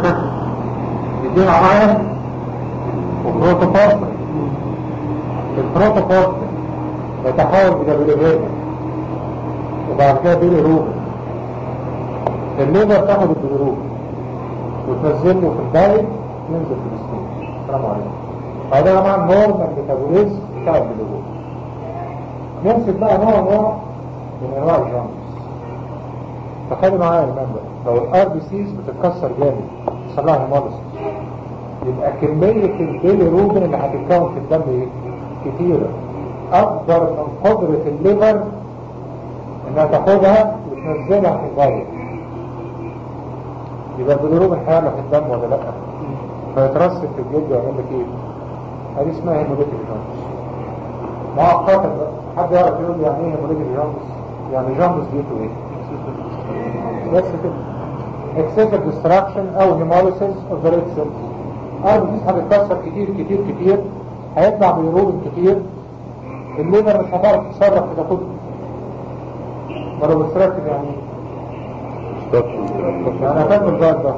يدينا عين وبروتوفورت البروتوفورت يتحول الى بيليفيجن وبعد كده بيلي روبن الليفر تاخد البيليروبن وتنزل له في الدايت ينزل في الستون السلام عليكم هذا يا جماعه نورمال ميتابوليزم بتاع البيليروبن نمسك بقى نوع نوع من انواع الجامس تخيلوا معايا الكلام ده لو الار بي سيز بتتكسر جامد يحصل لها هيموليسيس يبقى كمية البيلي روبن اللي هتتكون في الدم ايه؟ كتيرة اكبر من قدرة الليفر انها تاخدها وتنزلها في الغاية يبقى البيلي روبن هيعلى في الدم ولا لا فيترسب في الجلد ويعمل لك ايه؟ هذه اسمها هيموليتيك جامس مؤقتا بقى حد يعرف يقول لي يعني ايه هيموليتيك جامس؟ يعني جامس ديته ايه؟ بس كده excessive destruction او hemolysis of the red cells ارض دي هتتكسر كتير كتير كتير هيطلع بيروبن كتير الليفر مش هتعرف تتصرف في ده كله ولو بتركب يعني يعني هتعمل بقى ده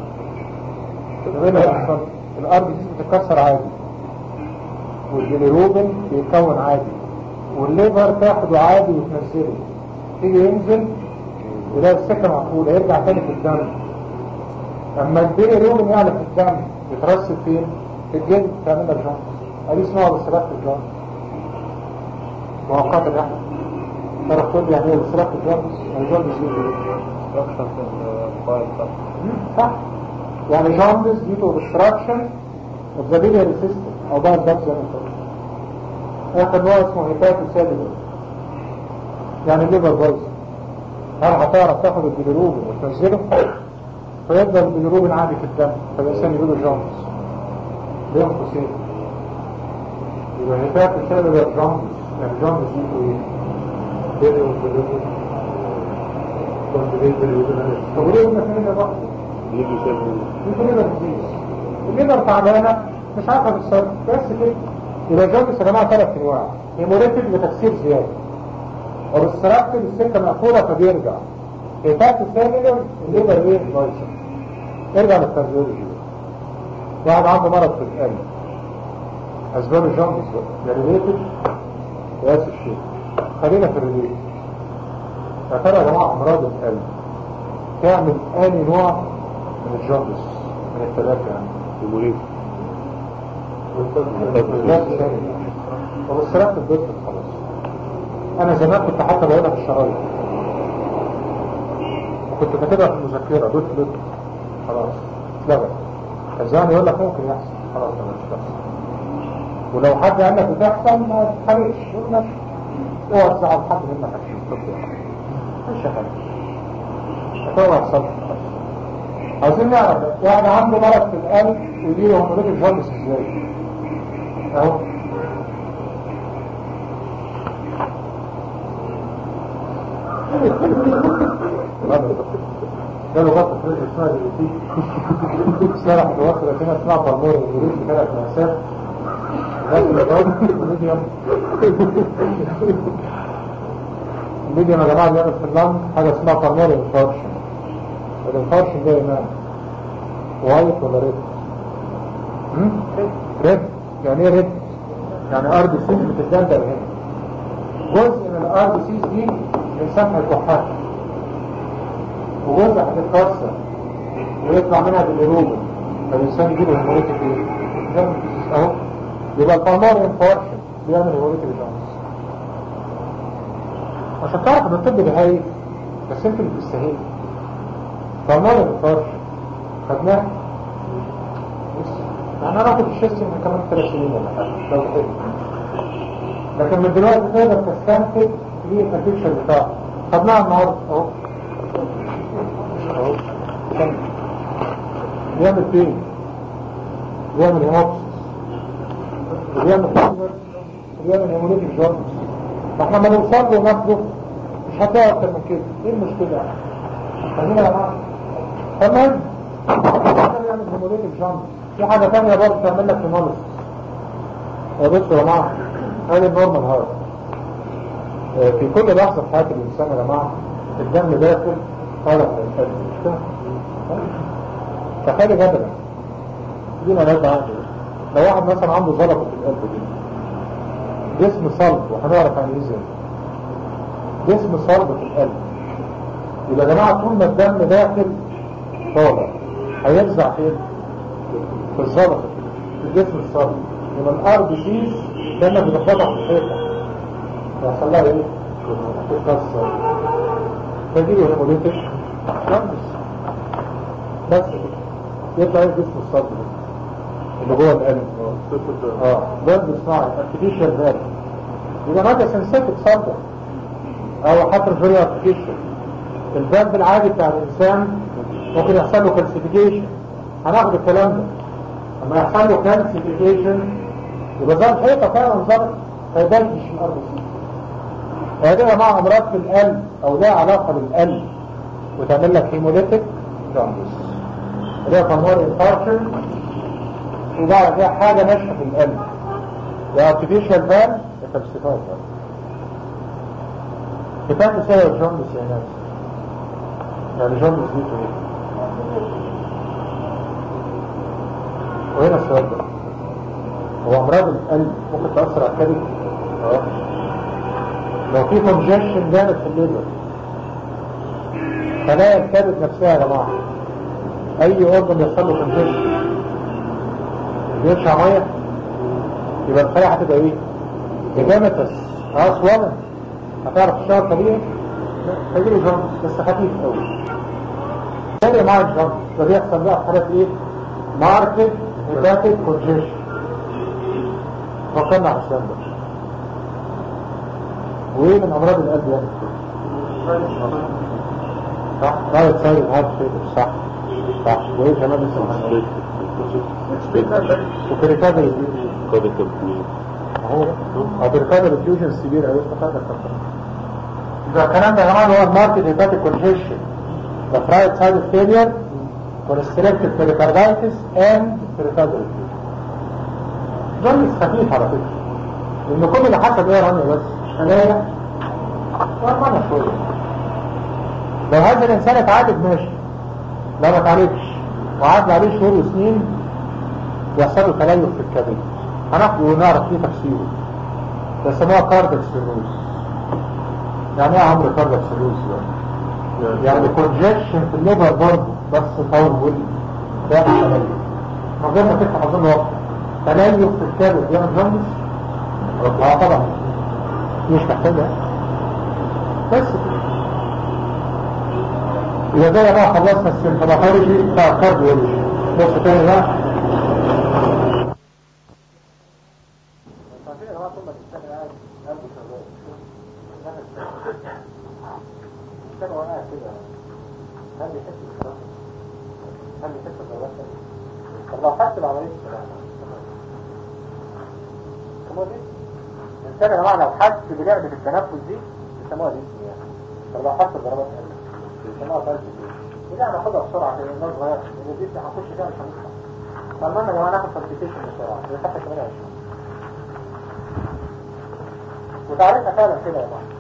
الارض دي بتتكسر عادي والبيليروبين بيتكون عادي والليفر تاخده عادي وتنزله تيجي ينزل وده السكة مقفولة يرجع تاني في الدم اما البيليروبين يعلى في الدم يترسب فين؟ في الجلد تعمل لك جونز ادي اسمها بسرعة الجونز مؤقتا يعني تعرف تقول لي يعني ايه بسرعة الجونز؟ الجونز دي صح يعني جونز دي تو obstruction of the biliary system او بقى الدم زي ما انت قلت اخر نوع اسمه هيباتوسيلولر يعني الليفر بايظ هل هتعرف تاخد البيليروبين وتنزله فيفضل البيليروبين عادي في الدم فالإنسان يقول له جونز بين قوسين يبقى هيفات السبب يبقى جونز يعني جونز دي ايه؟ بيلي والبيليروبين طب وليه قلنا فين ده بقى؟ يجي شاب يمكن ليفر ديزيز الليفر تعبانة مش عارفة تتصرف بس كده يبقى جونز يا جماعة ثلاث انواع هيموريتك لتكسير زيادة وبالسرعة السكة مقفولة فبيرجع إيفات السيلولر الليفر ايه بايظة ارجع للكارديولوجي واحد عنده مرض في القلب اسباب الجوندس بقى يا ريليتد يا اسف الشيء خلينا في الريليتد يا ترى يا جماعه امراض القلب تعمل اني نوع من الجوندس من الثلاثه يعني المريض طب الصراحه الدكتور خلاص انا زمان كنت حتى بقولها في الشرايط وكنت كاتبها في المذكره دوت دوت خلاص اتلغى الزمان يقول لك ممكن يحصل خلاص انا مش بحصل ولو حد قال لك بتحصل ما تحرقش يقول لك اوعى تزعل حد منك عشان تطلع مش حاجه هتوعى يحصل عايزين نعرف واحد عنده مرض في القلب ودي له هرمونات الجوندس ازاي اهو قالوا غطى في رجل اسمها دلوقتي سرح بوصلة هنا اسمها برمور الجريد بثلاث مقاسات غسل الرجل ميديوم ميديوم يا جماعة بيعمل في اللنج حاجة اسمها برمور انفارشن الانفارشن ده ايمان وايت ولا ريد؟ ريد يعني ايه ريد؟ يعني ار بي سيز بتتدندر هنا جزء من الار بي سيز دي من سمح الكحات وجزء هتتكسر ويطلع منها بالروبن فالإنسان يجيب هيموريتك ايه؟ جنب اهو يبقى البالمار انفارشن بيعمل هيموريتك جانس عشان تعرف ان الطب ده هاي بس انت اللي بتستهين بالمار انفارشن خدناه يعني انا اخد الشيست من كمان ثلاث سنين ولا حاجه لو كده لكن من دلوقتي تقدر تستنتج ليه البيكشر بتاعه خدناها النهارده اهو اهو كمل. بيعمل فين بيعمل هيموبس بيعمل فايبر بيعمل هيموليتيك جورنس فاحنا ما نوصل له ناخده مش هتلاقي اكتر من كده ايه المشكله يعني خلينا يا جماعه تمام بيعمل هيموليتيك جورنس في حاجه ثانيه برضه تعمل لك هيموليس يا بصوا يا جماعه هذا النورمال هارت في كل لحظه في حياه الانسان يا جماعه الدم داخل طالع من القلب مش كده تخيل بدلا دي مالهاش عقل لو واحد مثلا عنده ضربة في القلب دي جسم صلب وهنعرف عن ايه ازاي جسم صلب في القلب يبقى يا جماعه طول ما الدم داخل طالع هيرزع فين؟ في الزلط في الجسم الصلب يبقى الارض سيس لما بتخبطها في الحيطه يحصل لها ايه؟ تتكسر فدي هيموليتك جنبس بس يطلع ايه جسم الصلب ده اللي جوه القلب اه بلد صناعي ارتفيشال فالف يبقى ماده سنسيتك صلبه او حتى الفيري ارتفيشال الفالف العادي بتاع الانسان ممكن يحصل له كالسيفيكيشن هناخد الكلام ده لما يحصل له كالسيفيكيشن يبقى زي الحيطه فعلا ظبط فيبلش الارض هذه مع امراض في القلب او لها علاقه بالقلب وتعمل لك هيموليتيك جامبس اللي هي بالمار انفاركشن وبعد كده حاجه ماشيه في القلب يا ارتفيشال فال يا كالسيفاي فال كفايه تساوي جامبس يا ناس يعني جامبس دي ايه وهنا السؤال ده هو امراض القلب ممكن تاثر على الكبد اه لو في كونجكشن جامد في الليفر خلايا الكبد نفسها يا جماعه اي اورجن يحصل له كونجكشن بيرشع ميه يبقى الخلايا هتبقى ايه؟ جامتس اصلا هتعرف تشتغل طبيعي؟ لا هيجيله جامس بس خفيف قوي تاني مع الجامس ده بيحصل بقى في حالات ايه؟ ماركت هيباتيك كونجكشن فكرنا على السؤال ده وايه من امراض القلب يعني صح رايت سايد هارت فيلر صح صح وايه كمان اسمه وبريكادر هو او بريكادر فيوجن سيفير او استفادة اذا الكلام ده يا جماعه هو الماركت هيباتيك كونجيشن the right side of failure constricted pericarditis and pericardial جرس خفيف على فكرة لان كل اللي حصل ايه يا رانيا بس خلايا ورمانة شوية لو هذا الانسان اتعالج ماشي لو ما اتعالجش وعدى عليه شهور وسنين يحصل له تليف في الكبد هناخده ونعرف ليه تفسيره بيسموها كاردك سيروز يعني ايه عمرو كاردك سيروز يعني يعني كونجكشن في الليفر برضه بس طول ده تليف من غير ما تفتح اظن وقت تليف في الكبد يعمل جوندس اه طبعا مش محتاجة بس إذا ده بقى خلصنا السيمتوماتولوجي بتاع الكارديولوجي بص تاني بقى طب لو حسب عملية السلام الإنسان يا جماعة لو حس بلعبة التنفس دي بيسموها دي يعني طب لو حس بضربات قلب بيسموها ثالث دي ودي هناخدها بسرعة كده الناس صغيرة لأن دي هنخش فيها مش هنطلع فالمهم يا جماعة ناخد سبستيشن بسرعة دي حتى 28 وتعرفنا فعلا كده يا جماعة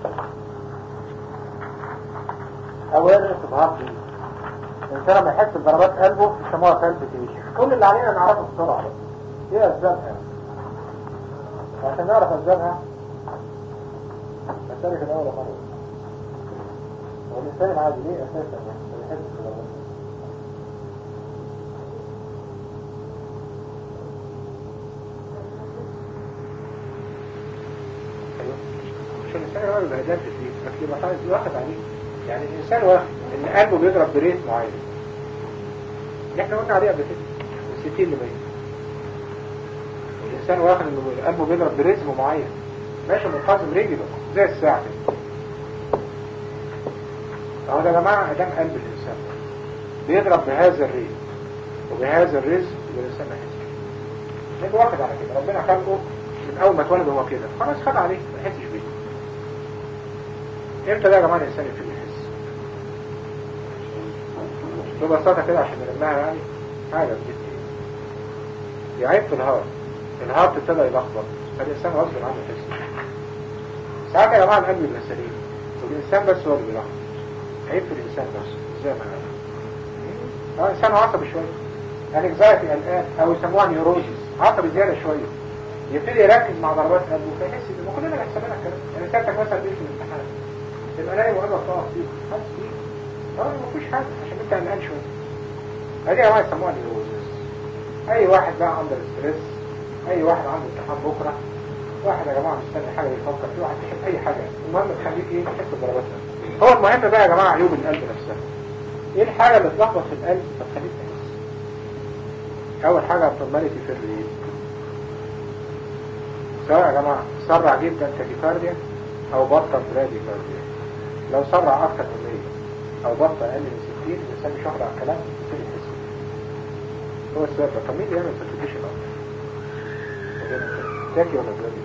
أولا استظهار دي الإنسان لما يحس بضربات قلبه بيسموها ثالث كل اللي علينا نعرفه بسرعة بس ايه أسبابها يعني وعشان نعرف أسبابها نشترك الأول مرة هو الإنسان العادي ليه أساسا يعني ما بيحسش بالأول مش الإنسان العادي بهدلت فيه بس يبقى خلاص واخد عليه يعني الإنسان واخد إن قلبه بيضرب بريت معين اللي احنا قلنا عليه قبل كده الستين اللي بين الإنسان واخد إنه قلبه بيضرب بريتم معين ماشي منقسم رجله زي الساعة كده اهو ده يا جماعة ده قلب الإنسان بيضرب بهذا الريت وبهذا الرزق والإنسان ما يحسش لأنه واخد على كده ربنا خلقه من أول ما اتولد هو كده خلاص خد عليه ما يحسش بيه امتى ده يا جماعة الإنسان يبتدي يحس ببساطة كده عشان نلمها يعني حاجة بجد دي عيب في الهارت الهارت ابتدى يلخبط فالإنسان غصب عنه يحس ساعات يا جماعة القلب يبقى سليم والإنسان بس هو اللي بيلخبط عيب في الإنسان بس زي ما قال اه انسان عصبي شويه يعني انكزايتي قلقان او يسموها نيوروزيس عصبي زياده شويه يبتدي يركز مع ضربات قلبه فيحس ان ما كلنا بيحصل لنا الكلام يعني ساعتك مثلا بيجي في الامتحان تبقى نايم وقلبك تقف فيه حاسس بيه اه ما فيش حاجه عشان انت قلقان شويه ادي يا جماعه يسموها نيوروزيس اي واحد بقى عنده ستريس اي واحد عنده امتحان بكره واحد يا جماعه مستني حاجه يفكر في واحد يحب اي حاجه المهم تخليك ايه تحس بضربات قلبك هو المهم بقى يا جماعه عيوب القلب نفسها ايه الحاجه اللي تلخبط في القلب فتخليك تحس اول حاجه الفورماليتي في الريد سواء يا جماعه سرع جدا تاكيكارديا او بطل براديكارديا لو سرع اكتر من 100 او بطل اقل من 60 الانسان مش واخد على الكلام يبتدي يحس هو السبب ده طب مين اللي يعمل سيرتيفيكيشن اكتر تاكي ولا برادي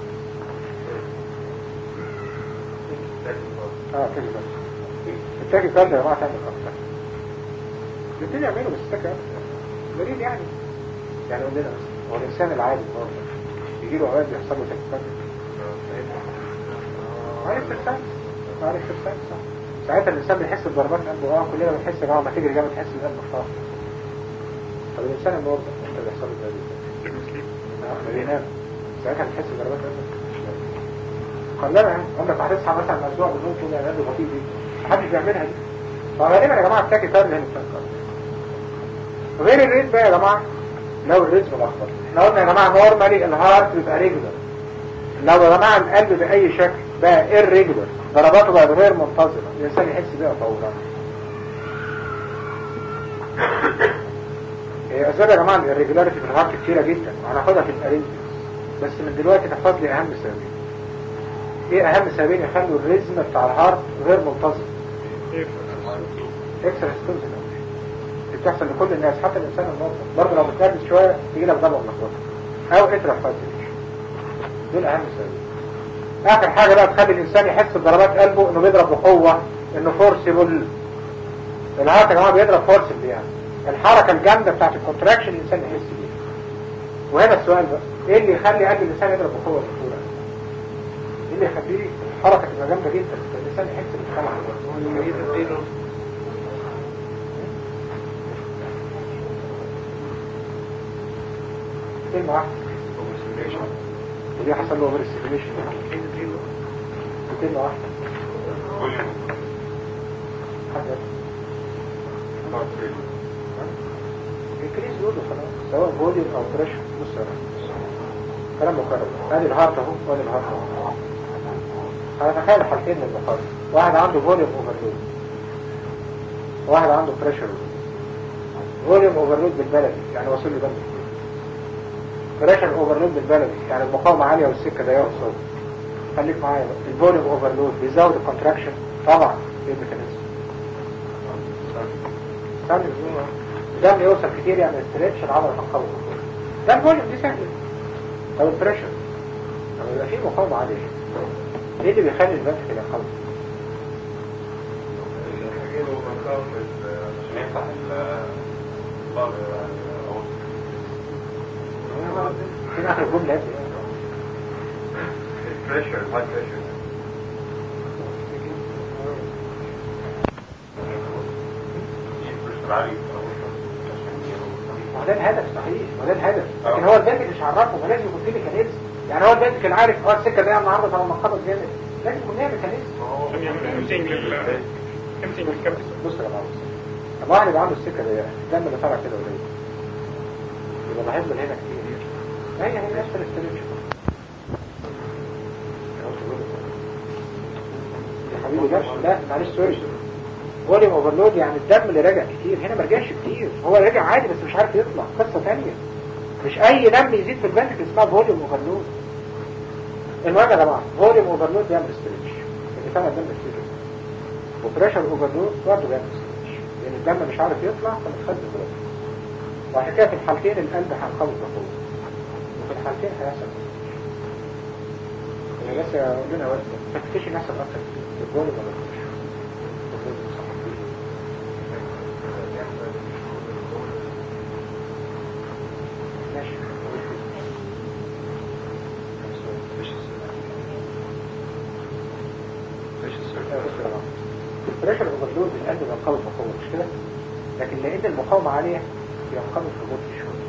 اه تاكي بس التاكي كارديا يا جماعه تعمل اكتر الاثنين يعملوا بس التاكي اكتر مريض يعني يعني قول لنا بس هو الانسان العادي برضه يجي له اوقات بيحصل له تاكي كارديا معلش السنس معلش السنس صح ساعتها الانسان بيحس بضربات قلبه اه كلنا بنحس يا جماعه لما تجري جامد تحس القلب خلاص طب الانسان المرضى انت بيحصل له ده ما بينام ساعتها بتحس بضربات قلبك قلنا يعني عمرك هتصحى مثلا مسجوع بالنوم تقول يا قلبي بطيء دي محدش بيعملها دي فغالبا يا جماعه التاكي كارد هنا التاكي غير الريت بقى يا جماعه لو الريت ملخبط احنا قلنا يا جماعه نورمالي الهارت بيبقى ريجولار لو يا جماعه القلب باي شكل بقى irregular ضرباته بقى غير منتظمه الانسان يحس بيها فورا هي اسباب يا جماعه الريجولاريتي في الهارت كتيره جدا وهناخدها في الاريزمز بس من دلوقتي تحفظ لي اهم سببين ايه اهم سببين يخلوا الريزم بتاع الهارت غير منتظم اكسترا ستوزن دي بتحصل لكل الناس حتى الانسان المرضى برضه لو بتنرفز شويه تيجي لك ضربه ملخبطه او اترا فايبريشن دول اهم سببين اخر حاجه بقى تخلي الانسان يحس بضربات قلبه انه بيضرب بقوه انه فورسيبل الهارت يا جماعه بيضرب فورسيبل يعني الحركه الجامده بتاعت الكونتراكشن الانسان يحس بيها وهنا السؤال بقى ايه اللي يخلي قلب الانسان يضرب بقوه بسهوله ايه اللي يخليه الحركه تبقى جامده جدا الانسان يحس بالخلع كلمه واحده ودي حصل له اوفر ستيميشن كلمه واحده حاجه انكريز لود خلاص سواء فوليوم او بريشر بص يا رب. كلام مكرر ادي الهارت اهو وادي الهارت اهو هنتخيل حالتين من المقارنة واحد عنده فوليوم اوفرلود واحد عنده بريشر فوليوم اوفرلود بالبلدي يعني وصل له دم كتير بريشر اوفرلود بالبلدي يعني المقاومة عالية والسكة ضيقة قصاد خليك معايا بقى الفوليوم اوفرلود بيزود الكونتراكشن طبعا ايه الميكانيزم ثاني الدم يوصل كتير يعني استريتش العضلة تنقبض ده الفوليوم دي سهلة طب البريشر لما يبقى فيه مقاومة عالية ايه اللي بيخلي البنك ينقبض عشان يفتح الباب او فين اخر الجملة دي البريشر الهاي بريشر البريشر عالي ما ده الهدف صحيح ما ده الهدف لكن هو البنك مش عرفه ما لازم يكون فيه ميكانيزم يعني هو البنك كان عارف اه السكة دي النهارده طالما منقبض جامد لازم يكون ليها ميكانيزم عشان يعمل امتين لل امتين للكبس بص يا جماعه طب واحد يبقى عنده السكة ضيقة الدم اللي طالع كده قليل يبقى ما هيفضل هنا كتير هي هي نفس الاستريتش يا حبيبي ده لا معلش سوري فوليوم اوفرلود يعني الدم اللي راجع كتير هنا ما رجعش كتير هو راجع عادي بس مش عارف يطلع قصة تانية مش اي دم يزيد في البنك اسمها فوليوم اوفرلود المهم يا جماعه فوليوم اوفرلود بيعمل ستريتش اللي فعلا الدم كتير وبريشر اوفرلود برضه بيعمل ستريتش لان الدم مش عارف يطلع فمتخزن بريشر وعشان كده في الحالتين القلب هينقبض بقوه وفي الحالتين هيحصل يعني بس اقول لنا وقت تفتكرش نحصل اكتر في الفوليوم ولا البريشر الفوليوم صح. ماشي البريشر اوفرلود القلب بينقبض بقوه مش كده لكن لان المقاومة عالية ينقبض في بطء شوية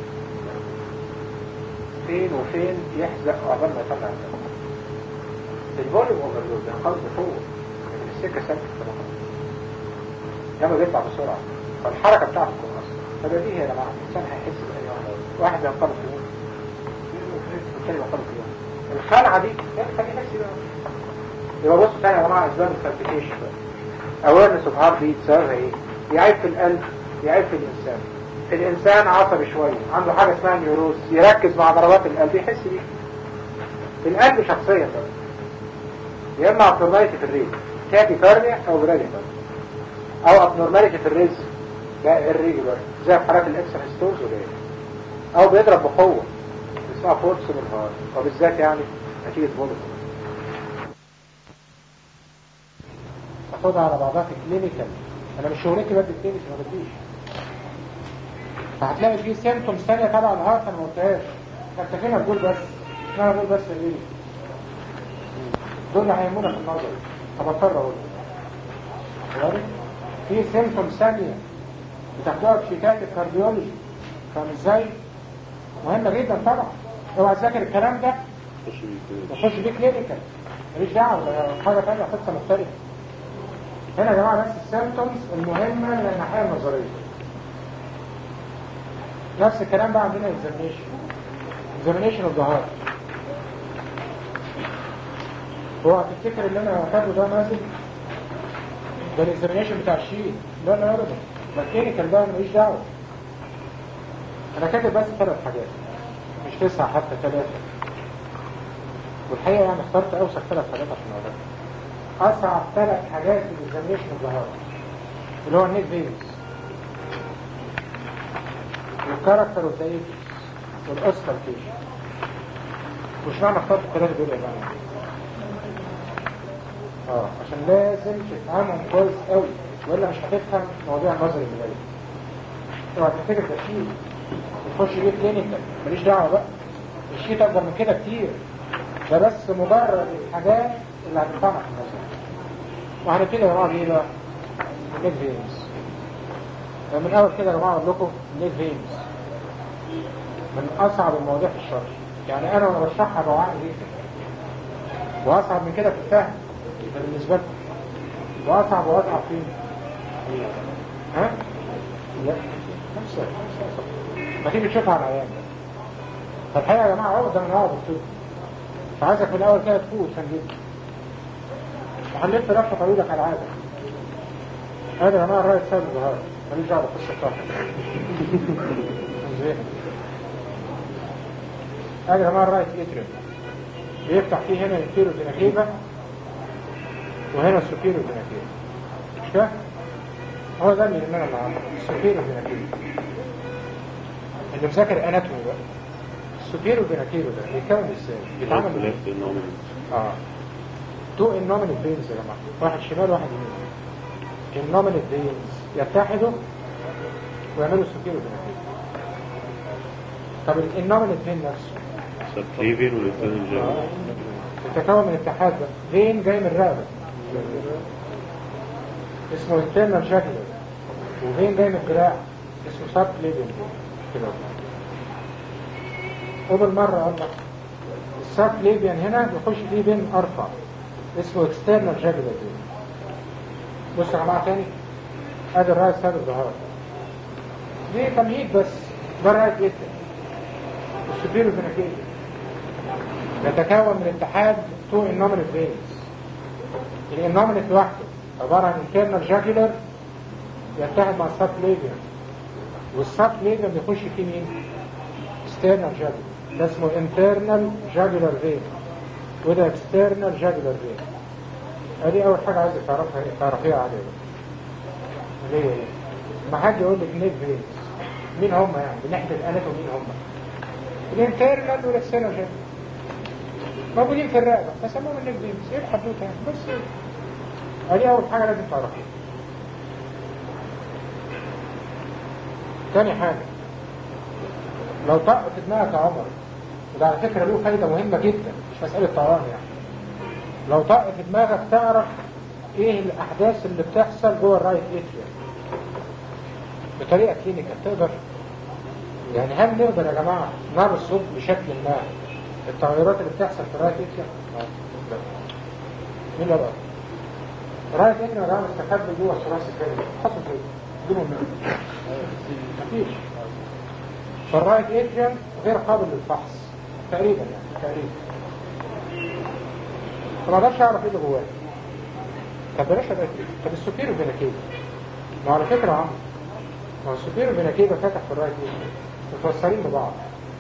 فين وفين يحزق عقبال ما يطلع الدم الفوليوم اوفرلود ينقبض بقوة لكن السكة ثابتة في المقاومة لما بيطلع بسرعة فالحركة بتاعته تكون أصلا فده دي هي يا جماعة الإنسان هيحس بأي واحد واحد ينقبض في يوم والتاني ينقبض في يوم الخلعة دي يخلي يحس بقى يبقى بصوا تاني يا جماعة أسباب الكالفيكيشن بقى awareness of heart beat سببها إيه؟ يعيب في القلب يعيب في الإنسان الإنسان عصبي شوية عنده حاجة اسمها نيوروز يركز مع ضربات القلب يحس بيه القلب شخصية طبعا يا إما abnormality في الريز تاكي كارديا أو براديكال او ابنورماليتي في الريز لا الريجولار زي في حالات الاكسرستوز وغيره او بيضرب بقوة اسمها فورس بالهار وبالذات يعني نتيجة فولت اخدها على بعضها في كلينيكال انا مش شغلتي بدي كلينيكال ما بديش فهتلاقي في سيمتومز ثانية تبع الهارت انا ما قلتهاش اكتفينا بقول بس انا بقول بس ايه دول اللي هيهمونا في النظر فبضطر اقول واضح؟ في سيمتوم ثانية بتاخدوها في شتات الكارديولوجي فاهم ازاي؟ مهمة جدا طبعا اوعى تذاكر الكلام ده تخش بيه كلينيكال ماليش دعوة ده حاجة تانية قصة مختلفة هنا يا جماعة بس السيمتومز المهمة من الناحية النظرية نفس الكلام بقى عندنا examination examination of the heart هو هتفتكر اللي انا هاخده ده نازل ده الاكزامينيشن بتاع الشيء لا لا ابدا ده الكلينيكال ده ماليش دعوه انا كاتب بس ثلاث حاجات مش تسعه حتى ثلاثه والحقيقه يعني اخترت اوسع ثلاث حاجات عشان اقولها اصعب ثلاث حاجات في الاكزامينيشن الظهار اللي هو النيك فيز والكاركتر اوف ذا ايجز والاوستالكيشن مش معنى اخترت الثلاثه دول يا جماعه اه عشان لازم تفهمهم كويس قوي والا مش هتفهم مواضيع النظري اللي جايه اوعى تفتكر ده شيء تخش بيه كلينيكال ماليش دعوه بقى الشيء اكبر من كده كتير ده بس مجرد الحاجات اللي هتنفعنا في النظر وهنبتدي يا جماعه بايه بقى؟ النيك فينز من اول كده يا جماعه اقول لكم النيك فينز من اصعب المواضيع في الشرح يعني انا وانا بشرحها بوعي جدا واصعب من كده في الفهم ده بالنسبة لكم واصعب واصعب فين ها لا نفسه ما تيجي تشوفها على العيان فالحقيقة يا جماعة عقدة من عقد الطب فعايزك من الأول كده تفوق عشان جدا وحلفت لفة طويلة كالعادة هذا يا جماعة الرأي السابق ظهر ماليش دعوة بالقصة بتاعتك زين هذا يا جماعة الرأي اترم بيفتح فيه هنا الكيلو ديناكيبة وهنا السوبيرو ديناكيبة مش كده؟ هو ده اللي يهمنا النهارده السوبيرو ديناكيبة اللي مذاكر اناتومي بقى السوبيرو ديناكيبة ده بيتكون ازاي؟ بيتعمل من ايه؟ اه تو النومينال فينز يا جماعة واحد شمال واحد يمين النومينال فينز يتحدوا ويعملوا السوبيرو ديناكيبة طب النومينال فين نفسه سبكليفين والاثنين الجاي يتكون من اتحاد بقى فين جاي من الرقبة اسمه internal jugular وفين جاي من الدراع اسمه سب كليبين كده أول مرة الله السب كليبين هنا يخش فيه بين أرفع اسمه external jugular vein بصوا يا جماعة تاني ادي الرايت سايد الظهر دي تمهيد بس ده رايت جدا السوبيرو فيناكيل يتكون من اتحاد تو النومينال فينز الانومينال لوحده عبارة عن internal jugular يتحد مع السب ليبيان والسب ليبيان بيخش فيه مين؟ external jugular ده اسمه internal jugular vein وده external jugular vein ادي اول حاجة عايزك تعرفها تعرفيها عليه اللي هي ايه؟ ما حد يقول لك نيك فينز مين هم يعني؟ من ناحية الالات ومين هم؟ الانترنال والاكسترنال جاgular موجودين في الرقبة فسموهم النيك فينز ايه الحدوته يعني؟ بس ايه؟ ادي اول حاجة لازم تعرفيها تاني حاجة لو طق في دماغك يا عمر وده على فكرة له فايدة مهمة جدا مش مسألة طيران يعني لو طق في دماغك تعرف ايه الاحداث اللي بتحصل جوه الرايت اتريا بطريقة كلينيكال تقدر يعني هل نقدر يا جماعة نرصد بشكل ما التغيرات اللي بتحصل في الرايت اتريا؟ مين اللي بقى؟ الرايت اتريا يا جماعة مستخبي جوه الثلاثي الكلي حطوا كده بدون منه مفيش فالرايت اتريا غير قابل للفحص تقريبا يعني تقريبا فما اقدرش اعرف ايه اللي جواه طب بلاش الرايت اتريا طب السوبيرو فيناكيبا ما على فكرة يا عم ما هو السوبيرو فيناكيبا فتح في الرايت اتريا متوصلين ببعض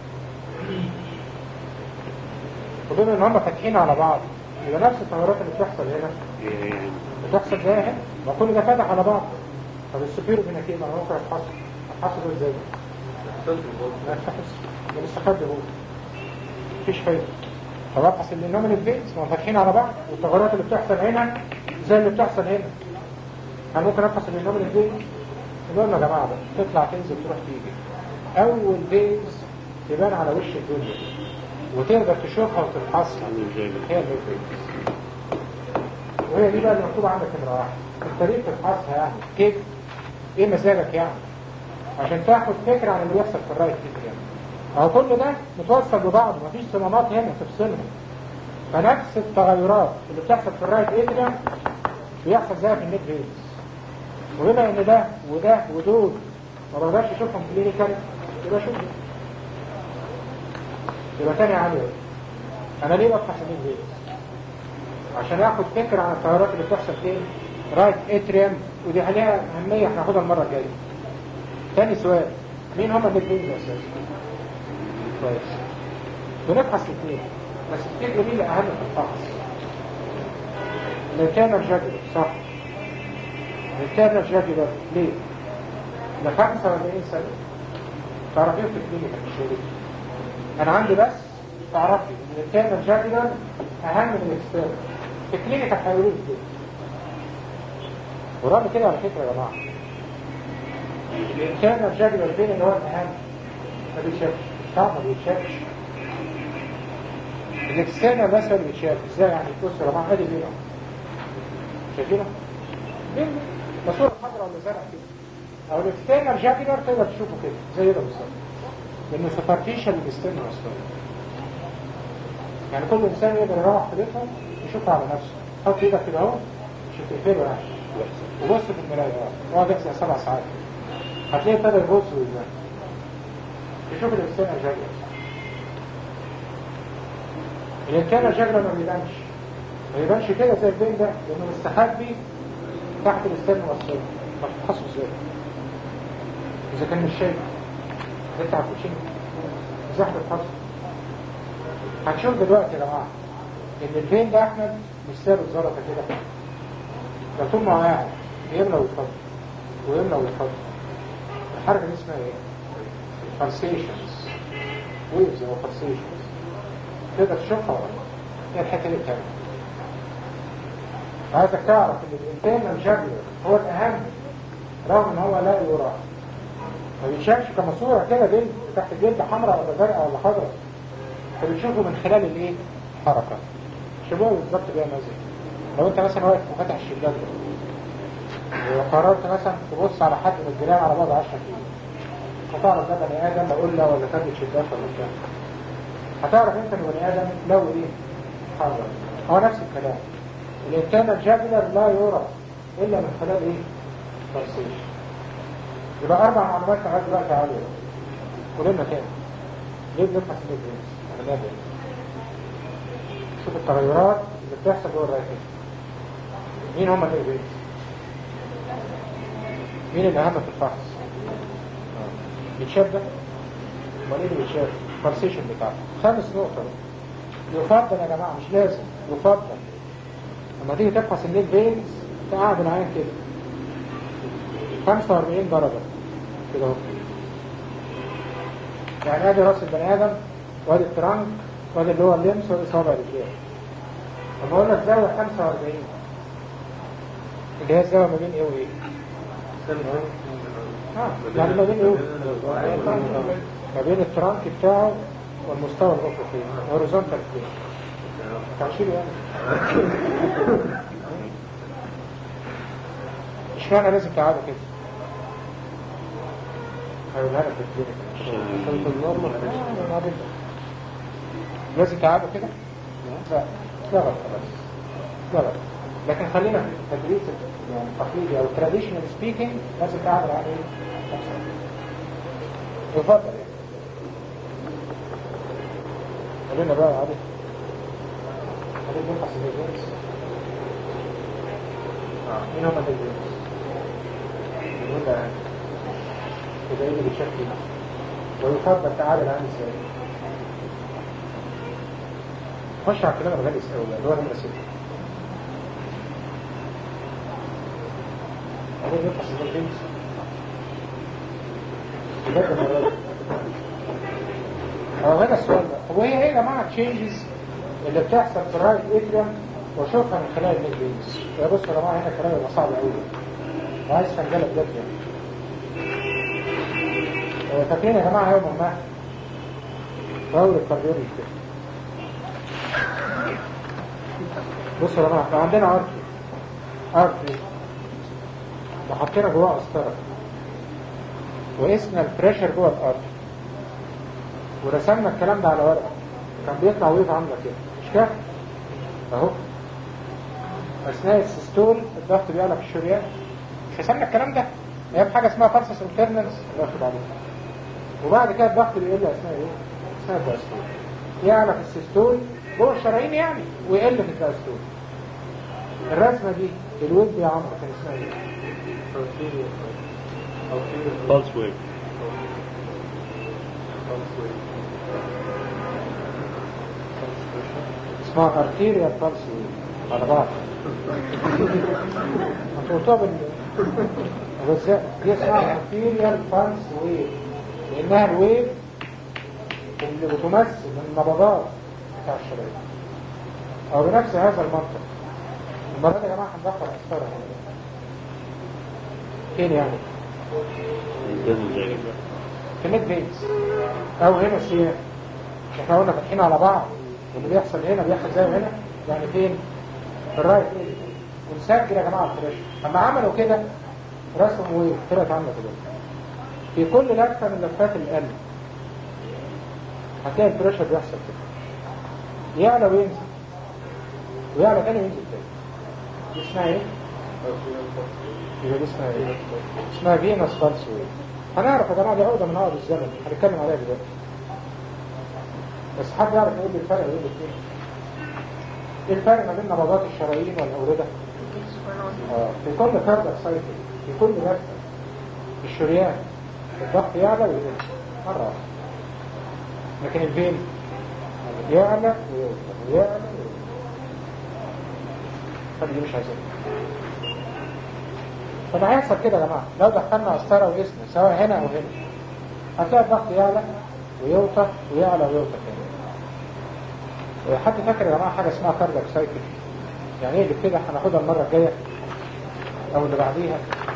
وبما ان هم فاتحين على بعض يبقى نفس التغيرات اللي بتحصل هنا بتحصل زي هنا ما كل ده فاتح على بعض طب السوبيرو فيناكيبا انا ممكن اتحصل اتحصل ازاي ما يتفحص ده لسه خد هو مفيش فايده طب ابحث الانومين الفيز ما هم فاتحين على بعض والتغيرات اللي بتحصل هنا زي اللي بتحصل هنا انا ممكن ابحث الانومين الفيز قلنا يا جماعه بقى تطلع تنزل تروح تيجي اول فيز تبان على وش الدنيا وتقدر تشوفها وتفحصها هي الفيز وهي دي بقى اللي مكتوبه عندك نمره واحد انت ليه بتفحصها يعني كيف ايه مزاجك يعني عشان تاخد فكره عن اللي بيحصل في الرايت كده يعني اهو كل ده متوصل ببعض مفيش صمامات هنا تفصلهم فنفس التغيرات اللي بتحصل في الرايت اتريا بيحصل زيها في النيك فيز وبما ان ده وده ودول ما بقدرش اشوفهم كلينيكال يبقى شوف يبقى تاني عالية انا ليه بفتح النيك فيز عشان اخد فكرة عن التغيرات اللي بتحصل فين رايت اتريم ودي عليها اهمية احنا هناخدها المرة الجاية تاني سؤال مين هم النيك فيز اساسا كويس بنبحث الاثنين بس الفكرة دي اللي اهم في الفحص اللي كان الجدل صح الكامل الجدل ليه ده 45 سنة تعرفين في الكلينيكا مش شغلي انا عندي بس تعرفي ان الكامل الجدل اهم من الاكسترن في الكلينيكا هيقولوا لي كده ورغم كده على فكرة يا جماعة الكامل الجدل فين اللي هو الاهم ما بيتشافش صعب ما بيتشافش الاكسترنال مثلا بيتشاف ازاي يعني بصوا يا جماعة ادي بينا شايفينه؟ بين ماسوره خضراء ولا زرع كده او الاكسترنال جاكيلر تقدر تشوفه كده زي ده بالظبط لانه سوبرفيشال الاكسترنال اصلا يعني كل انسان يقدر يروح في بيته يشوفها على نفسه حط ايدك كده اهو مش هتقفله يعني وبص في المرايه اقعد احسن سبع ساعات هتلاقيه ابتدى يبص ويبان يشوف الاكسترنال جاكيلر الانترنال جاكيلر ما بيبانش ما يبانش كده زي البين ده لانه مستخبي تحت الاسترن والصدر ما تتحصل ازاي اذا كان مش شايف انت عارفين ازاي هتتحصل هنشوف دلوقتي يا جماعه ان الفين ده احمد مش ثابت زلطه كده ده طول ما هو قاعد يملى ويتفضل ويملى ويتفضل الحركه دي اسمها ايه؟ pulsations waves او pulsations تقدر تشوفها ولا لا؟ هي الحته دي بتاعتها عايزك تعرف ان الانسان الجاكولر هو الاهم رغم ان هو لا يرى ما بيتشافش كماسوره كده جلد تحت الجلد حمراء ولا زرقاء ولا خضراء انت بتشوفه من خلال الايه الحركه شبوه بالظبط بيها مزج لو انت مثلا واقف وفتح الشباك وقررت مثلا تبص على حد من الجيران على بعد 10 كيلو هتعرف ده بني ادم لا قله ولا فتح شباك ولا بتاع هتعرف انت ان بني ادم لو ايه حاضر هو نفس الكلام الانسان الجاكولر لا يرى الا من خلال ايه تفصيل يبقى اربع معلومات لغايه دلوقتي عاليه قولنا تاني ليه بنبحث الابريس انا ده شوف التغيرات اللي بتحصل جوه الراكب مين هم الابريس مين الاهم في الفحص بيتشاف ده امال ايه اللي بيتشاف الفرسيشن بتاعته خامس نقطه يفضل يا جماعه مش لازم يفضل لما تيجي تفحص النيل فينز تقعد العين كده 45 درجة كده اهو يعني ادي راس البني ادم وادي الترانك وادي اللي هو اللمس وادي صابع الرجلين لما اقول لك زاوية 45 اللي هي الزاوية ما بين ايه وايه؟ اه يعني ما بين ايه ما بين الترانك بتاعه والمستوى الافقي هوريزونتال فين تعشير يعني اشمعنى لازم تعالوا كده هقولها لك في الكلينيك شوية النورمال آه، ما بدك. لازم تعالوا كده لا لا غلط خلاص لا غلط لكن خلينا في التدريس يعني التقليدي او traditional speaking لازم تعمل عليه نفسك يفضل يعني خلينا بقى عليه خلينا نبحث الجنس اه مين هم الجنس يقول ده كده ايه اللي بيشكل ويفضل تعالى الان ازاي خش على الكلام الغلس قوي اللي هو نمرة ستة هو يبحث الجنس بجد مرات هو هنا السؤال ده هو هي ايه يا جماعه تشينجز اللي بتحصل في الرايت اتريوم واشوفها من خلال النيكلينز يا بصوا يا جماعه هنا الكلام يبقى صعب قوي وعايز فنجله بجد يعني آه، فاكرين يا جماعه يوم ما دور الكارديولوجي كده بصوا يا جماعه احنا عندنا ارتي ارتي وحطينا جواه قسطره وقسنا البريشر جوه الارض ورسمنا الكلام ده على ورقه كان بيطلع ويف عامله كده مش كده اهو اثناء السيستول الضغط بيعلى في الشريان مش رسمنا الكلام ده هي بحاجه اسمها فالسس انترنالز واخد عليه وبعد كده الضغط بيقل اثناء ايه اثناء الدايستول يعلى في السيستول جوه الشرايين يعني ويقل في الدايستول الرسمه دي الويف دي يا عمرو كان اسمها ايه pulse wave اسمها ارتيريال بالس على بعض انتوا قلتوها بال بس دي اسمها ارتيريال بالس ويف لانها الويف اللي بتمثل النبضات بتاع الشرايين او بنفس هذا المنطق المرة دي يا جماعة هندخل أسفارة فين يعني؟ الدم جاي في ميد فينز او هنا الشيء احنا قلنا فاتحين على بعض واللي بيحصل هنا بيحصل زي هنا يعني فين في الرايت ايد ونسجل يا جماعه الفلاش اما عملوا كده رسموا ايه طلعت عامله كده في كل لفه من لفات القلب هتلاقي البريشر بيحصل كده يعلى وينزل ويعلى تاني وينزل تاني دي اسمها ايه؟ يبقى دي اسمها ايه؟ اسمها فينس فالس ويف هنعرف يا جماعه دي عقده من عقد الزمن هنتكلم عليها دلوقتي بس حد يعرف يقول لي الفرق بين الاثنين ايه الفرق ما بين نبضات الشرايين والاورده اه في كل كاردك سايكل في كل لفه في الشريان الضغط يعلى ويقل مره واحده لكن الفين يعلى ويوطى ويعلى ويوطى فدي مش عايزين طب هيحصل كده يا جماعه لو دخلنا قسطره وجسم سواء هنا او هنا هتلاقي الضغط يعلى ويوطى ويعلى ويوطى تاني حد فاكر يا جماعه حاجه اسمها كاردك سايكل يعني ايه اللي كده هناخدها المره الجايه او اللي بعديها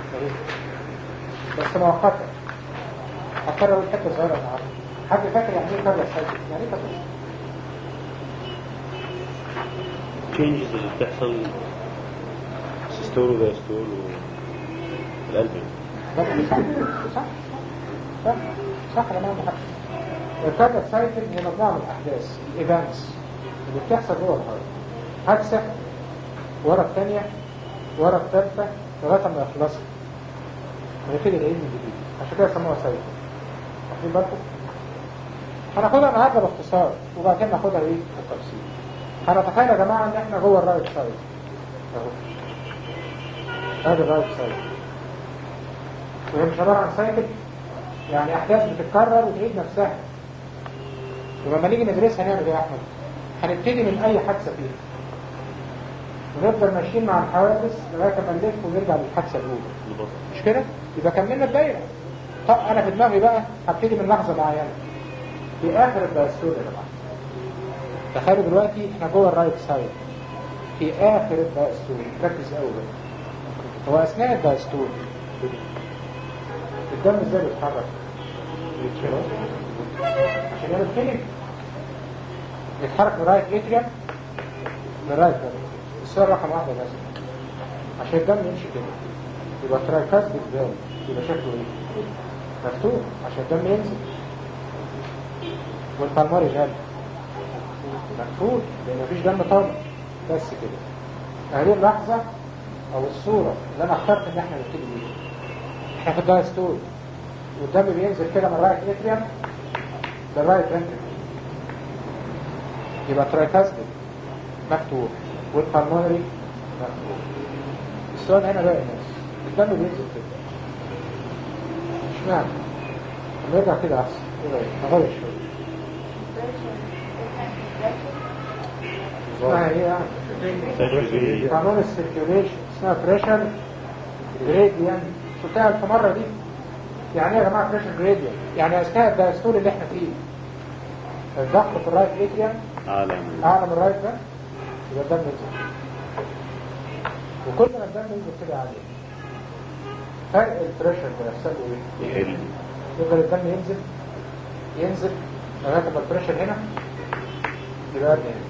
بس مؤقتا هضطر اقول حته صغيره النهارده حد فاكر يعني ايه كاردك سايكل يعني ايه كاردك changes اللي بتحصل سيستول ودايستول والقلب صح صح صح صح انا ما حد الكاردياك سايكل هي مجموعه من الاحداث الايفنتس اللي بتحصل جوه الهارت حادثه ورا الثانيه ورا الثالثه لغايه ما يخلصوا ونبتدي العيد من جديد عشان كده سموها سايكل واخدين بالكم؟ هناخدها النهارده باختصار وبعد كده ناخدها ايه بالتفصيل هنتخيل يا جماعه ان احنا جوه الرايت سايد اهو هذا الرايت سايد وهي مش عباره عن سايكل يعني احداث بتتكرر وتعيد نفسها يبقى لما نيجي ندرسها نعمل ايه يا احمد هنبتدي من اي حادثه فيها ونفضل ماشيين مع الحوادث لغايه ما نلف ونرجع للحادثه الاولى مش كده يبقى كملنا الدايره طب انا في دماغي بقى هبتدي من لحظه معينه في اخر الدايستول يا جماعه تخيلوا دلوقتي احنا جوه الرايت سايد في اخر الدايستول ركز قوي بقى هو اثناء الدايستول الدم ازاي بيتحرك عشان يعمل فيلم يتحرك من رايت اتريم من رايت السؤال رقم واحدة لازم عشان الدم يمشي كده يبقى ترايكاز بالذات يبقى شكله ايه مفتوح عشان الدم ينزل والبلماري غالي مقفول لان مفيش دم طالع بس كده هذه اللحظة او الصورة اللي انا اخترت ان احنا نبتدي بيها احنا في الدايستول والدم بينزل كده من رايت اتريم للرايت فنتريكل يبقى ترايكاسبيد مفتوح والبلمونري مفتوح السؤال هنا بقى يا ناس الدم بينزل كده اشمعنى؟ لما يرجع كده احسن ايه رايك؟ نغير شويه اسمها ايه يعني؟ قانون السيركيوليشن اسمها بريشر جريديان شفتها في مرة دي يعني ايه يا جماعة بريشر جريديان يعني اثناء الدستور اللي احنا فيه الضغط في الرايت اتريم أعلى اعلى من الرايت ده يبقى الدم ينزل وكل ما الدم ينزل كده عليه فرق البريشر ده يحصل له ايه؟ يقل يفضل الدم ينزل ينزل لغاية ما البريشر هنا يبقى قد هنا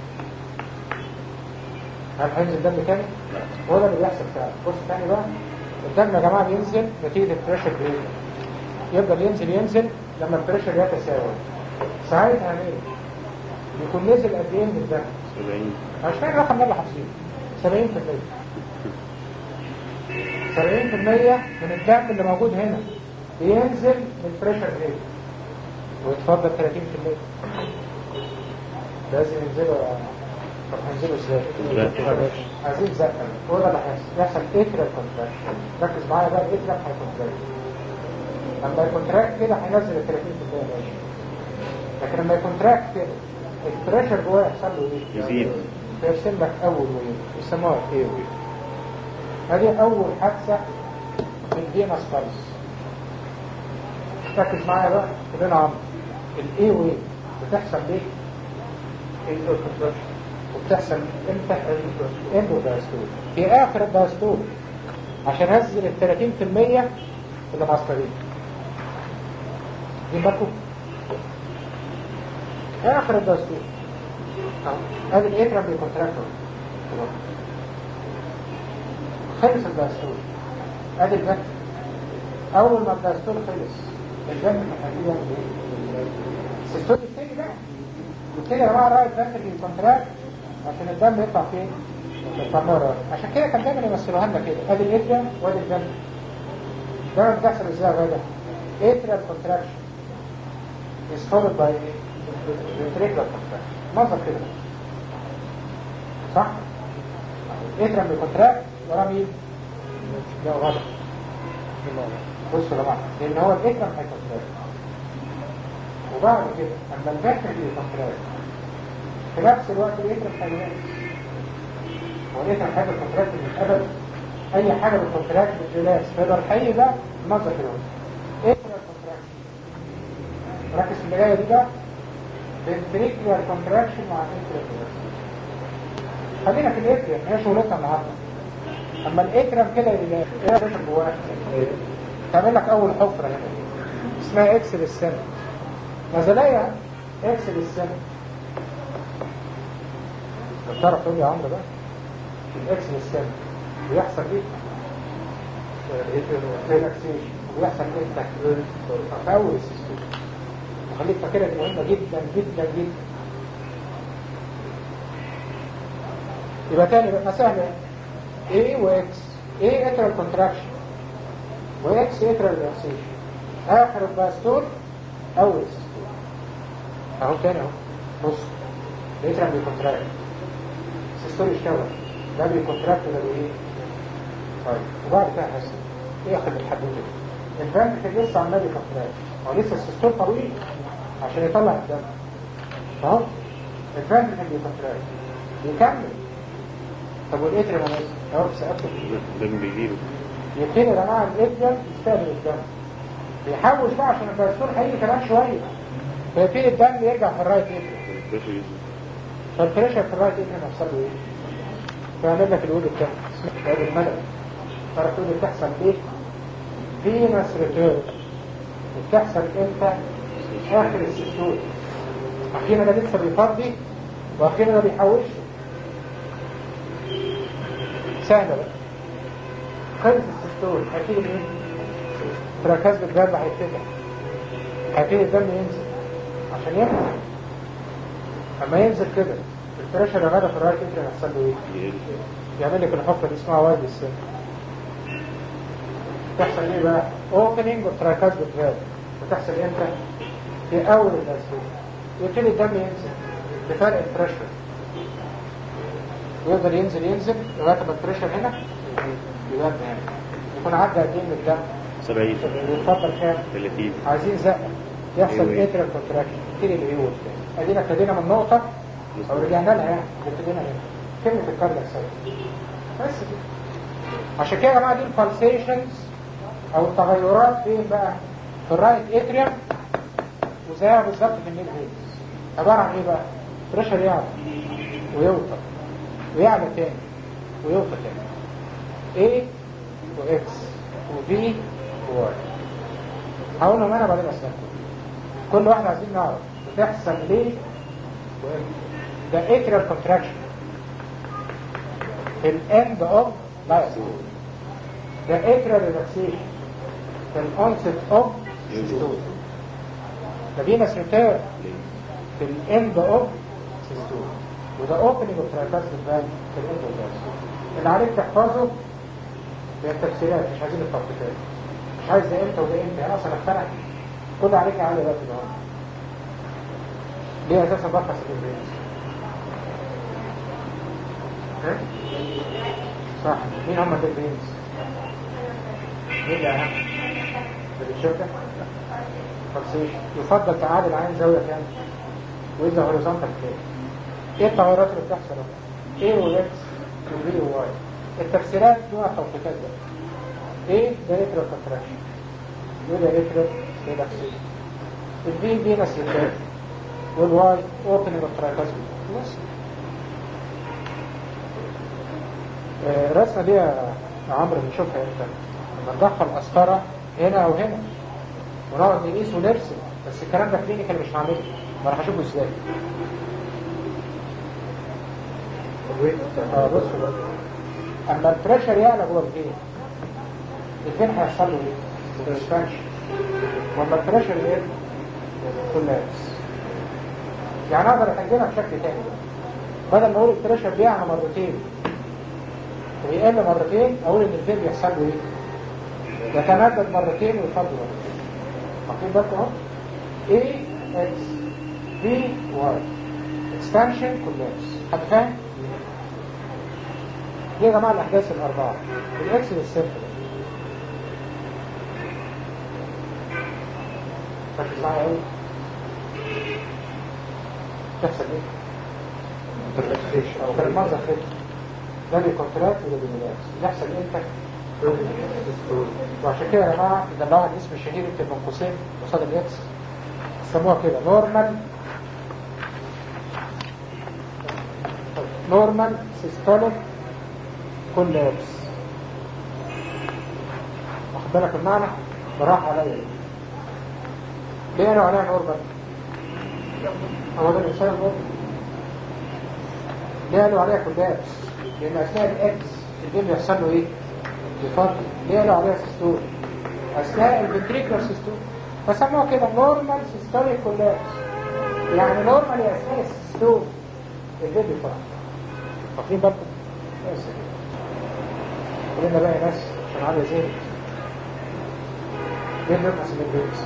هل هينزل دم تاني؟ هو ده اللي بيحصل فعلا بص تاني بقى الدم يا جماعة بينزل نتيجة البريشر جريدينت يفضل ينزل ينزل لما البريشر يتساوى ساعتها ايه؟ يكون نزل قد ايه من الدم؟ 70 مش فاهم الرقم ده اللي حافظينه 70% 70% من الدم اللي موجود هنا بينزل من البريشر ريت ويتفضل 30% لازم ينزلوا طب هينزلوا ازاي؟ لا. عايزين زقه هو ده اللي هيحصل يحصل اترال كونتراكشن ركز معايا بقى الاترال هيكونتراكت لما يكونتراكت كده هينزل ال 30% ماشي لكن لما يكونتراكت كده البريشر جواه يحصل له ايه؟ يزيد فيرسم لك اول ويف يسموها ايه ويف هذه اول حادثة من فينس فالس ركز معايا بقى كلنا عمرو الاي ويف بتحصل ليه؟ الكونتراكشن وبتحصل امتى الاندودايستول في اخر الدايستول عشان هزل ال 30% اللي معسكرين دي بالكم اخر الدايستول أهو. ادي الاترا بيكونتراكتور خلص الدايستول ادي الدم اول ما الدايستول خلص الدم هيجي يعمل ايه؟ السيستول يبتدي بقى يبتدي يا جماعه رايت فاكر الكونتراكت عشان الدم يطلع فين؟ الفمارة عشان كده كان دايما يمثلوها لنا كده ادي الاترا وادي الدم ده بتحصل ازاي يا غدا؟ اترا كونتراكشن is followed by ventricular contraction منظر كده صح؟ اترم بكونتراكت ورا مين؟ لا غلط بصوا يا جماعه لان هو الاترم هيكونتراكت وبعد كده اما الفكر بيكونتراكت في نفس الوقت الاترم هينام هو الاترم هيبقى كونتراكت من ابد اي حاجه بالكونتراكت بالريلاكس فيقدر الحقيقي ده المنظر كده اترم كونتراكت ركز في اللي جايه دي بقى ventricular contraction مع ventricular contraction خلينا في الاتريم هي شغلتنا النهارده اما الاتريم كده يبقى ايه يا باشا جواه تعمل لك اول حفره هنا اسمها اكس للسنه نزليه اكس للسنه تعرف تقول لي يا عمرو بقى الاكس للسنه بيحصل ايه؟ ريلاكسيشن وبيحصل امتى؟ في اول السيستم وخليك فاكرها دي مهمة جدا جدا جدا يبقى تاني بقى سهلة A و X A اترال كونتراكشن و X اترال ريلاكسيشن آخر الباستول أول السيستول أهو تاني أهو بص الاترال بيكونتراكت السيستول يشتغل ده بيكونتراكت ده بإيه؟ طيب وبعد كده حسن إيه أخد الحدود الفانتكل لسه عمال يكونتراكت هو لسه السيستول طويل عشان يطلع الدم اهو الفانتكل بيكونتراكت يكمل طب والاتريم انا اهو في سقفه الدم بيجيله يبتدي يا جماعه الاتريم يستقبل الدم بيحوش بقى عشان الدستور هيجي كمان شويه فيبتدي الدم يرجع في الرايت اتريم البريشر يزيد فالبريشر في الرايت اتريم يحصل له ايه؟ فيعمل لك الود التاني اسمه الملل تعرف تقول بتحصل ايه؟ فينس ريتيرن بتحصل امتى؟ اخر السيستول اخينا ده لسه بيفضي واخينا ده بيحوش سهلة بقى خلص السيستول هتيجي ايه؟ تركز بالجنب هيتفتح هيبتدي الدم ينزل عشان يمنع اما ينزل كده البريشر اللي غدا في الرايت اتريم يحصل له ايه؟ يعمل لك الحفره دي اسمها وايد السن تحصل ايه بقى؟ اوبننج وتراكات بتغاب بتحصل امتى؟ في اول الاسبوع يبتدي الدم ينزل بفرق البريشر ويقدر ينزل ينزل لغايه ما البريشر هنا يبقى هنا يكون عدى قد ايه من الدم 70 يتفضل كام؟ 30 عايزين زقه يحصل أيوة. اتريال كونتراكشن يبتدي العيون ادينا ابتدينا من نقطه او رجعنا لها يعني ابتدينا هنا كلمه الكاردياك سايكل بس كده عشان كده يا جماعه دي الفالسيشنز او التغيرات فين بقى؟ في الرايت اتريوم وزيها بالظبط في الميد هيدز عباره عن ايه بقى؟ بريشر يعلى ويوطى ويعلى تاني ويوطى تاني A وإكس وبي وواي هقولهم انا بعدين اسالكم كل واحد عايزين نعرف بتحصل ليه وامتى ده اتريال كونتراكشن في الاند اوف لايف ده اتريال ريلاكسيشن في الانست اوف سيستول ده فينس ريتيرن في الاند اوف سيستول وده اوبننج اوف تراكاس فان في الاند اوف اللي عليك تحفظه هي التفسيرات مش عايزين التوقيتات مش عايز ده امتى وده امتى انا اصلا اقتنع كل عليك عالي دلوقتي ده ليه اساسا بفحص الانجليزي ها؟ صح مين هم التلفينز مين اللي اهم اللي بتشوفها فالسيشن يفضل تعادل عين زاويه كام واذا هوريزونتال كام ايه التغيرات اللي بتحصل ايه واكس وبي وواي التفسيرات نوع التوقيتات ده ايه ده اترال كونتراكشن ايه ده اترال ريلاكسيشن البي فينس ريتيرن والواي اوبننج اوف ترايكاسم بس آه، الرسمه دي يا عمرو بنشوفها امتى لما ندخل قسطره هنا او هنا ونقعد نقيس ونرسم بس الكلام ده كلينيكال مش هعمله ما انا هشوفه ازاي اه بص بقى. اما البريشر يعلى جوه الفين الفين هيحصل له ايه؟ اكسبانشن واما البريشر يقل كولابس يعني اقدر اسجلها بشكل تاني بدل ما اقول البريشر بيعلى مرتين ويقل مرتين اقول ان الفين بيحصل له ايه؟ يتمدد مرتين ويفضل مرتين واخدين بالكم اهو A X B Y expansion collapse حد فاهم؟ دي يا جماعة الأحداث الأربعة الإكس والسيمبل ركز معايا أوي تحصل إيه؟ أو كان المنظر كده ده بيكونتراكت وده بيريلاكس يحصل إمتى؟ وعشان كده يا جماعة يدلعوا الاسم الشهير يكتب من قوسين قصاد الإكس سموها كده نورمال نورمال سيستوليك كولابس واخد بالك المعنى براح عليا ليه قالوا عليها نورمال هو ده الانسان النورمال ليه قالوا عليها كولابس لان اثناء الاكس الدم يحصل له ايه بفضل ليه قالوا عليها سيستول اثناء الفنتريكولار سيستول فسموها كده نورمال سيستوليك كولابس يعني نورمال يا اثناء السيستول الدم بفضل واخدين بالكم بس كده كلنا بقى ناس عشان عالية زين ليه نبحث من البيت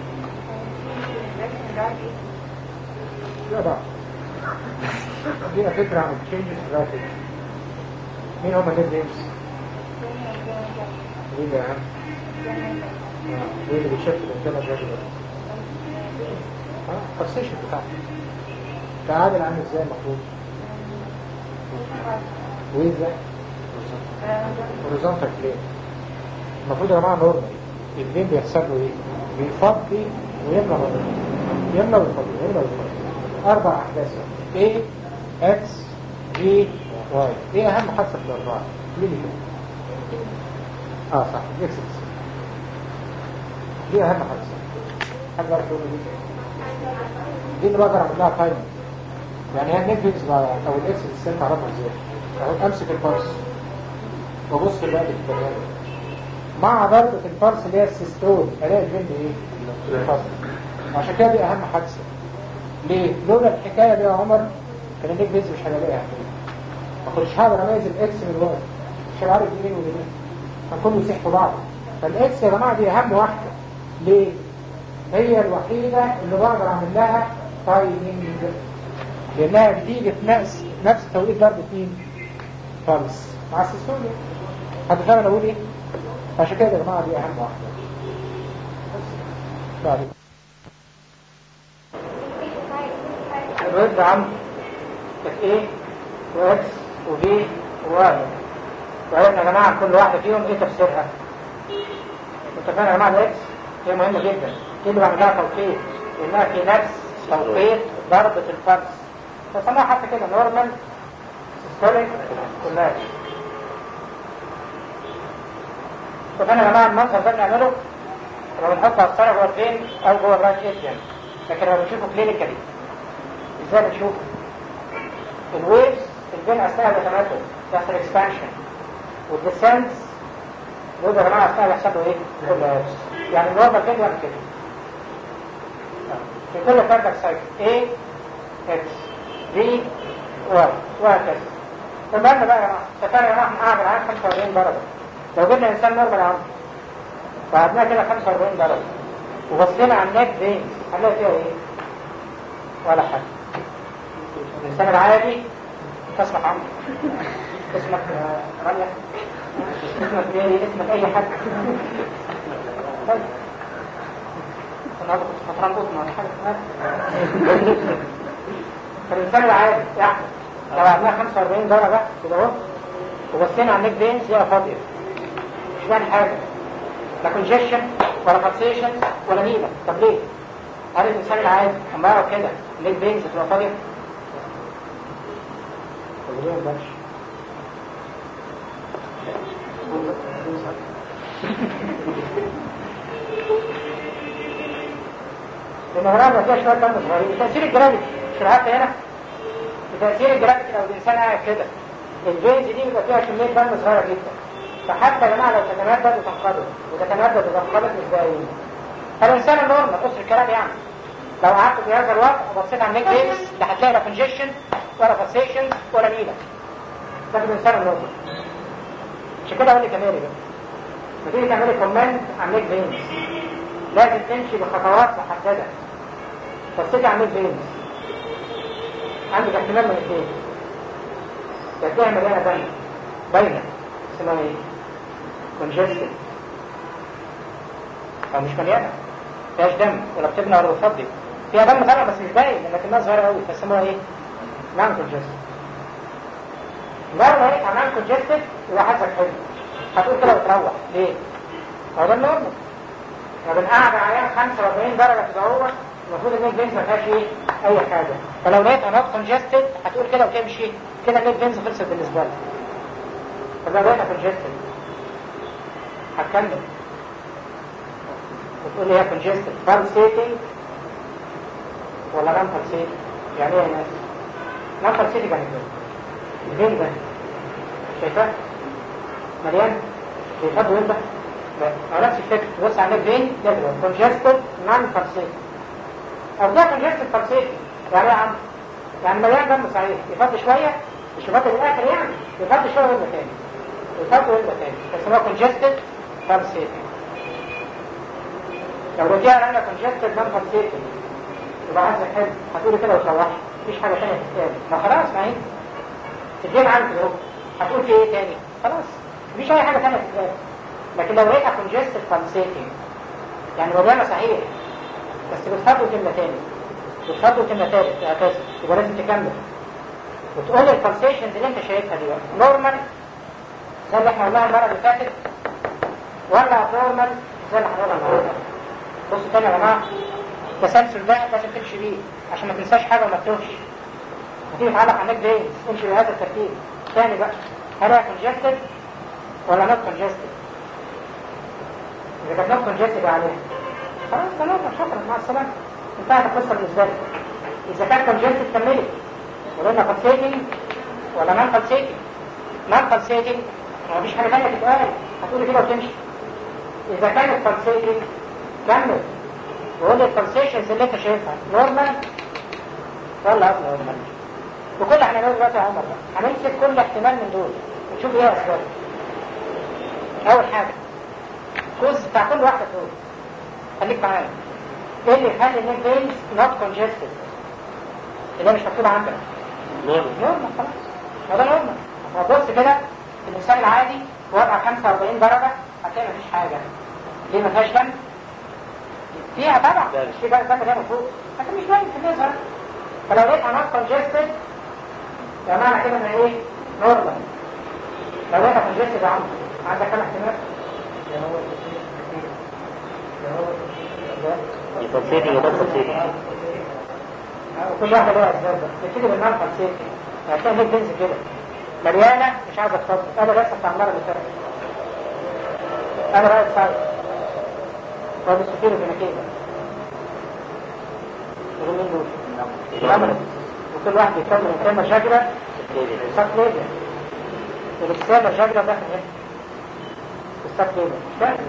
لا بقى دينا فكرة عن changes graphic مين هم النيد نيمز؟ مين اللي أهم؟ آه، مين اللي بيشكل الانتنة الرجل اه السيشن بتاعته تعادل عامل ازاي المفروض؟ وايه ازاي؟ هوريزونتال بلين المفروض يا جماعه نورمال البين بيحصل له ايه؟ بيفضي ويملى مرتين يملى ويفضي يملى ويفضي اربع احداث A X G Y ايه اهم حادثه في الاربعه؟ مين اللي كده؟ اه صح اكس دي اهم حادثه حد يعرف يقول لي دي؟ دي اللي بقدر اعمل لها تايمر يعني هي النيفلز او الاكس السن تعرفها ازاي؟ اهو امسك البلس وابص في الوقت البني ادم مع ضربة البلس اللي هي السيستول الاقي البند ايه؟ الفصل عشان كده دي اهم حادثه ليه؟ لولا الحكايه دي يا عمر كان النيك بيز مش هلاقيها ما كنتش هقدر اميز الاكس من الواي مش هبقى عارف مين ومين كان كله يسيح في بعض فالاكس يا جماعه دي اهم واحده ليه؟ هي الوحيده اللي بقدر اعمل لها تايمنج لانها بتيجي في نفس نفس توقيت ضربه مين؟ فالس مع السيستوليا حد فاهم انا بقول ايه؟ عشان كده يا جماعه دي اهم واحده بس. بعد الويب ده عم كانت ايه واكس وبي وواي وعرفنا يا جماعه كل واحده فيهم ايه تفسيرها اتفقنا يا جماعه الاكس هي مهمه جدا دي اللي بعمل لها توقيت لانها في نفس توقيت ضربه الفرس فسموها حتى كده نورمال سيستوليك كولاج اتفقنا يا جماعه المنظر ده بنعمله لو بنحط الصاله جوه الفين او جوه الرايت اتريم لكن لو بنشوفه كلينيكالي ازاي بنشوف الويفز الفين اثناء التمدد بيحصل اكسبانشن والديسنس دول يا جماعه اثناء بيحصل له ايه؟ كولابس يعني النورمال كده يعمل كده في كل كاردك سايكل A X B Y وهكذا فبالنا بقى يا جماعه اتفقنا يا جماعه هنقعد معاك 45 درجه لو جبنا انسان نورمال عنده وقعدناه كده 45 درجه وبصينا على النيك فين هنلاقي فيها ايه؟ ولا حاجه الإنسان العادي تصبح عمرو اسمك آه، رمية اسمك بيري اسمك أي حد طيب النهارده كنت فتران بطن ولا حاجة فالإنسان العادي يعني لو عملنا 45 درجة كده اهو وبصينا على النيك فينز هي فاضية مش باين حاجة لا كونجيشن ولا فاكسيشن ولا نيلة طب ليه؟ هل الإنسان العادي لما يقعد كده النيك فينز تبقى فاضية؟ طب ليه ما يبانش؟ لأن هنا فيها شوية دم صغيرين تأثير الجرافيتي مش العافية هنا بتأثير الجرافيتي لو الإنسان قاعد كده الفينز دي بيبقى فيها كمية دم صغيرة جدا فحتى يا جماعة لو تتمدد وتنقبض وتتمدد وتنقبض مش باين فالإنسان النورمال بص الكلام يعني لو قعدت في هذا الوقت وبصيت على النيك فينز لا هتلاقي لا كونجيشن ولا فاسيشن ولا نيلة ده في الإنسان النورمال عشان كده أقول لك يا ماري بقى لما تيجي تعملي كومنت على النيك فينز لازم تمشي بخطوات محددة بصيتي على النيك فينز عندك احتمال من اثنين يا تلاقيها مليانة دم باينة اسمها ايه؟ كونجستد أو مش مليانة فيهاش دم ولا بتبنى ولا بتفضي فيها دم طبعا بس مش باين لما كمية صغيرة قوي فسموها ايه؟ نان كونجستد لو لقيت نان كونجستد يبقى حاسك حلو هتقول كده وتروح ليه؟ هو ده النورمال لما بنقعد عليها 45 درجة كده هو المفروض النيك فينز ما فيهاش ايه؟ أي حاجة فلو لقيت انات كونجستد هتقول كده وتمشي كده النيك فينز خلصت بالنسبة لك طب لو لقيتها كونجستد هتكمل وتقول لي هي كونجستد بالسيتنج ولا نان بالسيتنج يعني ايه يا ناس؟ نان بالسيتنج يعني كده الفين ده شايفاه؟ مليان بيفضل انت لا هو نفس الفكرة بص على الفين ده كده كونجستد نان بالسيتنج او ده كونجستد بالسيتنج يعني ايه يا عم؟ يعني مليان دم صحيح يفضل شوية مش يفضل الاخر يعني يفضل شوية ويبقى تاني يفضل ويبقى تاني بس هو كونجستد بالسيتنج لو رجعنا انا كونجستد نان بالسيتنج يبقى عايز حلو هتقولي كده وتروحي مفيش حاجة تانية تتقال ما خلاص ما هي الجيم عندك اهو هتقول في ايه تاني خلاص مفيش اي حاجة تانية تتقال لكن لو لقيتها كونجستد بالسيتنج يعني مليانة صحيح بس بتفضل كلمة تاني بتفضل كلمة تالت هكذا يبقى لازم تكمل وتقول البالسيشنز اللي انت شايفها دي نورمال زي اللي احنا قلناها المرة اللي فاتت ولا نورمال زي اللي هنقولها النهارده بصوا تاني يا جماعة التسلسل ده لازم تمشي بيه عشان ما تنساش حاجة وما تتوهش هتيجي تعلق على النيك فينز امشي بهذا الترتيب تاني بقى هل هي كونجستد ولا نوت كونجستد إذا كانت نوت كونجستد عليها خلاص ثلاثة شكرا مع السلامة انتهت القصة بالنسبة لك إذا كانت كونجستد كملت وقلنا فالسيتنج ولا مان فالسيتنج مان فالسيتنج ما فيش حاجة تانية تتقال هتقولي كده وتمشي إذا كانت فالسيتنج كمل وقول لي الكونسيشنز اللي انت شايفها نورمال ولا اب نورمال وكل اللي هنعمله دلوقتي يا عمر بقى هنمسك كل احتمال من دول ونشوف ايه اسبابه اول حاجه كوز بتاع كل واحده دول خليك معايا ايه اللي يخلي النيك فينز نوت كونجستد اللي هي مش مكتوبه عندنا نورمال خلاص هو ده نورمال بص كده الانسان العادي وضع 45 درجه هتلاقي مفيش حاجه ليه ما فيهاش دم؟ فيها طبعا مش في بقى دم ده مفروض لكن مش باين في النظر فلو لقيتها نوت كونجستد يبقى معنى كده ان ايه؟ نورمال لو لقيتها كونجستد يا عم عندك كام احتمال؟ يفصيلي يبقى تفصيلي وكل واحدة لها أسباب بقى نبتدي بالنار خمسين هتلاقي ليه بتنزل كده مليانة مش عايزة تفضل أنا بس بتاع المرة اللي فاتت أنا رأيت صعب هو بالسفير في نكيبة دول مين دول؟ الأمر وكل واحد بيكمل الكلمة شجرة وساق ليبيا والابتسامة شجرة داخل هنا وساق ليبيا مش فاهم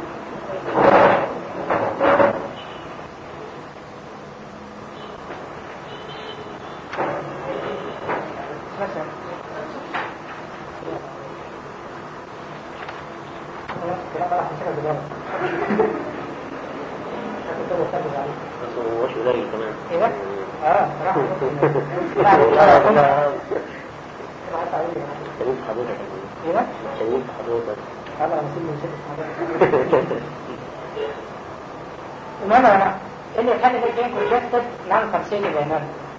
مثلا الكلام ده راح يمسكك بدماغك. لكن كده يثبت عليك. بس هو مش قليل كمان ايه ده؟ اه راح يمسكك. لا لا لا راحت عليك. شايف حضرتك ايه ده؟ شايف حضرتك انا نسيب من شدة المهم انا اللي يخلي الجين كونجستد نعمل تفصيل بينهم